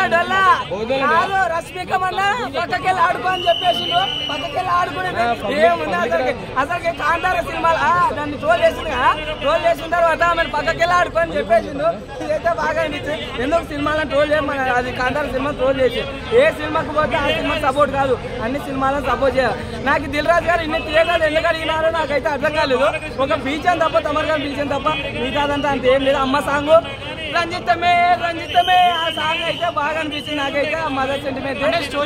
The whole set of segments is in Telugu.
డొల్లా కాదు రష్మిక మన్న పక్కకెళ్ళి ఆడుకో అని చెప్పేసి పక్కకెళ్ళి ఆడుకునే ఏముంది అసలుకి అసలుకి కాంతార సినిమా దాన్ని ట్రోల్ చేసింది ట్రోల్ చేసిన తర్వాత ఆమె పక్కకెళ్ళి ఆడుకో అని చెప్పేసిండు ఇదైతే బాగా అనిపించింది ఎందుకు సినిమాలను ట్రోల్ చేయమని అది కాంతార సినిమా ట్రోల్ చేసి ఏ సినిమాకి పోతే ఆ సినిమా సపోర్ట్ కాదు అన్ని సినిమాలను సపోర్ట్ చేయాలి నాకు దిల్ రాజు గారు ఇన్ని థియేటర్లు ఎందుకు అడిగినారో నాకైతే అర్థం కాలేదు ఒక బీచం తప్ప తమరు గారు బీచం తప్ప మిగతాదంతా అంత ఏం లేదు అమ్మ సాంగ్ రంజితమే రంజితమే ఆ సాంగ్ అయితే బాగా అనిపించింది నాకైతే ఆ మదర్ సెంటిమెంట్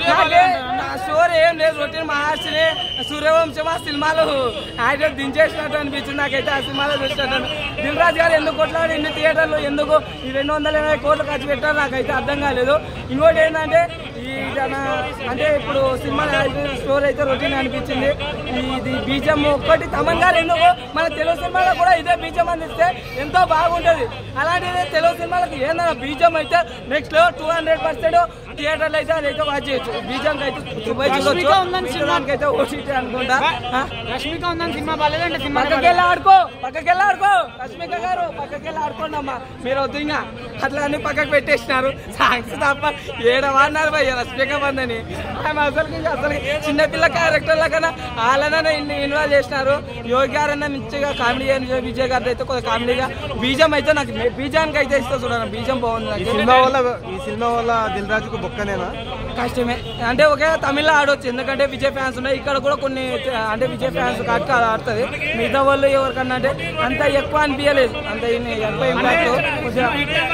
స్టోరీ ఏం లేదు రొటీన్ మహాశ్రీ సూర్యవంశం ఆ సినిమాలు ఆయన దించేసినట్టు అనిపించింది నాకైతే ఆ సినిమాలో చూసినట్టు దిల్ రాజు గారు ఎందుకు కొట్లాడు ఇన్ని థియేటర్లు ఎందుకు ఈ రెండు వందల ఎనభై కోట్లు ఖర్చు పెట్టారు నాకైతే అర్థం కాలేదు ఇంకోటి ఏంటంటే ఈ జన అంటే ఇప్పుడు సినిమా స్టోరీ అయితే రొటీన్ అనిపించింది ఇది బీజం ఒక్కటి తమన్ గారు ఎందుకు మన తెలుగు సినిమాలో కూడా ఇదే బీజం అందిస్తే ఎంతో బాగుంటది అలాంటిది తెలుగు సినిమాలకు ఏందన్నా బీజం అయితే next level two hundred percent థియేటర్లు అయితే అదైతే వాచ్ చేయొచ్చు బీజం అయితే పోయి చూడొచ్చు. మిగతాదానికి అయితే ఓటీటీ అనుకుంటా ఆ? రష్మిక ఉందని సినిమా బాగాలేదంటే సినిమా పక్కకెళ్ళి ఆడుకో పక్కకెళ్ళి ఆడుకో రష్మిక గారు పక్కకెళ్ళి ఆడుకోండి అమ్మా మీరు వద్దు ఇంకా అట్లా అన్ని పక్కకు పెట్టేసినారు సాంగ్స్ తప్ప ఏడవన్నారు భయ్య రష్మిక మందని ఆమె అసలు అసలు చిన్నపిల్ల క్యారెక్టర్ల కన్నా వాళ్ళనే ఇన్వాల్వ్ చేసినారు యోగి గారన్న మంచిగా కామెడీ అని విజయ్ గారి అయితే కొంచెం కామెడీగా బీజం అయితే నాకు బీజానికి అయితే ఇస్తా చూడండి బీజం బాగుంది ఈ నాకు. సినిమా వల్ల ఈ సినిమా వల్ల దిల్ రాజుకు బొక్కనేనా కష్టమే అంటే ఒకే తమిళ్లో ఆడొచ్చు ఎందుకంటే విజయ్ ఫ్యాన్స్ ఉన్నాయి ఇక్కడ కూడా కొన్ని అంటే విజయ్ ఫ్యాన్స్ కట్ట ఆడుతుంది మిగతా వాళ్ళు ఎవరికన్నా అంటే అంత ఎక్కువ అనిపించలేదు అంత ఇన్ని- ఎక్కువ ఇంపాక్ట్ కొద్దిగా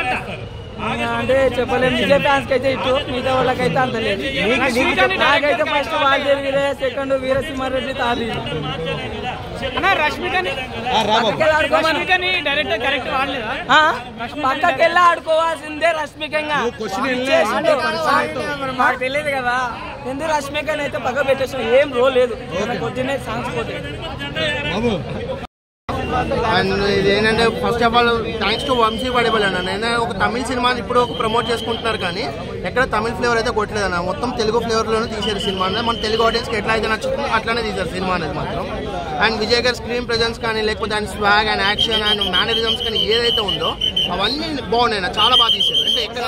అంటే చెప్పలేము విజయ్ ఫ్యాన్స్ కి అయితే ఇటు మిగతా వాళ్ళకైతే అంత లేదు నాకైతే ఫస్ట్ వాల్దేవి వీరే సెకండ్ వీరసింహారెడ్డి తాది అన్న రష్మికని పక్కకెళ్ళి ఆడుకోమను. రష్మికని డైరెక్టర్ కరెక్ట్ వాడలేదా ఆ? పక్కకెళ్ళి ఆడుకోవాల్సిందే రష్మికంగా చేసిండు. మాకు తెలియదు కదా ఎందుకు రష్మికని అయితే పక్క పెట్టేసిన ఏం రోల్ లేదు పొద్దున్నే సాంగ్స్ పోతే అండ్ ఇది ఏంటంటే first of all thanks to Vamsi పడేబల్ అన్న నేను ఒక తమిళ సినిమాని ఇప్పుడు ఒక ప్రమోట్ చేసుకుంటున్నారు కానీ ఎక్కడ తమిళ ఫ్లేవర్ అయితే కొట్టలేదు అన్న మొత్తం తెలుగు ఫ్లేవర్లోనే తీసారు సినిమా అనేది మన తెలుగు ఆడియన్స్కి ఎట్లా అయితే నచ్చుతుందో అట్లానే తీశారు సినిమా అనేది మాత్రం అండ్ విజయ్ గారి స్క్రీన్ ప్రెజెన్స్ కానీ లేకపోతే ఆయన swag and action and mannerisms కానీ ఏదైతే ఉందో అవన్నీ బాగున్నాయి అన్న చాలా బాగా తీశారు అంటే ఎక్కడ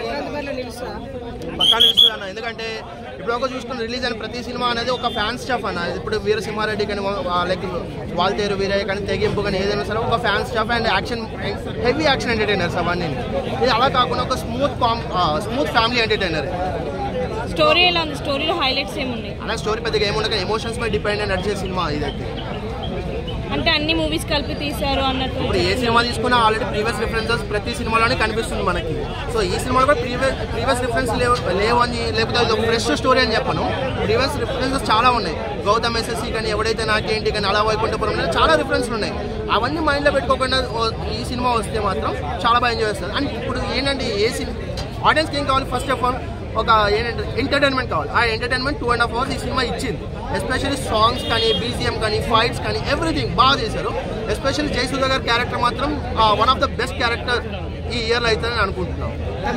పక్కా నిలుస్తుంది అన్న ఎందుకంటే ఇప్పుడు ఒక చూసుకుని రిలీజ్ అయిన ప్రతి సినిమా అనేది ఒక ఫ్యాన్ స్టాఫ్ అన్న ఇప్పుడు వీరసింహారెడ్డి కానీ లైక్ వాల్తేరు వీరయ్య కానీ తెగింపు కానీ ఏదైనా సరే ఒక fan stuff and action heavy action entertainers అవన్నీ ఇది అలా కాకుండా ఒక smooth calm smooth family entertainer story ఎలా ఉంది స్టోరీలో హైలైట్స్ ఏమున్నాయి అలా స్టోరీ పెద్దగా ఏముండగా ఎమోషన్స్ పై డిపెండ్ అయిన నడిచే సినిమా ఇదైతే అంటే అన్ని మూవీస్ కలిపి తీశారు అన్నట్టు ఇప్పుడు ఏ సినిమా తీసుకున్నా ఆల్రెడీ ప్రీవియస్ రిఫరెన్సెస్ ప్రతి సినిమాలోనే కనిపిస్తుంది మనకి సో ఈ సినిమాలో కూడా ప్రీవియస్ ప్రీవియస్ రిఫరెన్స్ లేవు లేవు అని లేకపోతే అది ఒక ఫ్రెష్ స్టోరీ అని చెప్పను ప్రీవియస్ రిఫరెన్సెస్ చాలా ఉన్నాయి గౌతమ్ ఎస్ఎస్సి కానీ ఎవడైతే నాకేంటి కానీ అలా వైకుంఠపురం కానీ చాలా రిఫరెన్స్లు ఉన్నాయి అవన్నీ మైండ్లో పెట్టుకోకుండా ఓ- ఈ సినిమా వస్తే మాత్రం చాలా బాగా ఎంజాయ్ చేస్తారు అండ్ ఇప్పుడు ఏంటంటే ఏ సినిమా ఆడియన్స్కి ఏం కావాలి ఫస్ట్ ఆఫ్ ఆల్ ఒక ఏంటంటే ఎంటర్టైన్మెంట్ కావాలి ఆ entertainment two and half hours ఈ సినిమా ఇచ్చింది ఎస్పెషల్లీ సాంగ్స్ కానీ బీజిఎం కానీ ఫైట్స్ కానీ ఎవ్రీథింగ్ బాగా చేశారు ఎస్పెషల్లీ జయసూర్య గారి క్యారెక్టర్ మాత్రం one of the best character ఈ ఇయర్లో అవుతుందని అనుకుంటున్నాం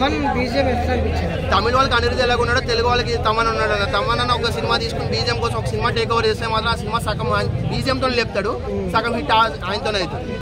తమిళ వాళ్ళకి అనిరుద్ధ్ ఎలాగ ఉన్నాడో తెలుగు వాళ్ళకి తమన్ ఉన్నాడు కదా తమన్ అన్న ఒక సినిమా తీసుకుని బీజిఎం కోసం ఒక సినిమా టేక్ ఓవర్ చేస్తే మాత్రం ఆ సినిమా సగం బీజిఎంతో లేపుతాడు సగం హిట్ ఆయనతోనే అవుతుంది